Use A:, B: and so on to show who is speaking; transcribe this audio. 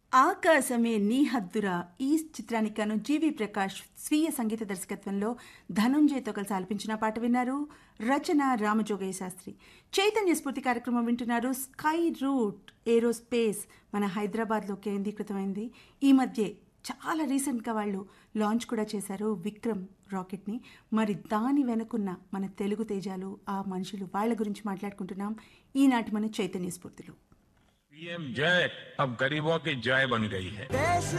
A: ఆకాశమే నీ హద్దురా ఈ చిత్రానికి గాను జీవి ప్రకాష్ స్వీయ సంగీత దర్శకత్వంలో ధనుంజయ్తో కలిసి ఆలపించిన పాట విన్నారు రచన రామజోగయ్య శాస్త్రి చైతన్య స్ఫూర్తి కార్యక్రమం వింటున్నారు స్కై రూట్ ఏరోస్పేస్ మన హైదరాబాద్లో కేంద్రీకృతమైంది ఈ మధ్య చాలా రీసెంట్గా వాళ్ళు లాంచ్ కూడా చేశారు విక్రమ్ రాకెట్ని మరి దాని వెనుకున్న మన తెలుగు తేజాలు ఆ మనుషులు వాళ్ళ గురించి మాట్లాడుకుంటున్నాం ఈనాటి మన చైతన్య స్ఫూర్తిలో
B: पीएम जय अब गरीबों की जय बन गई है
C: देश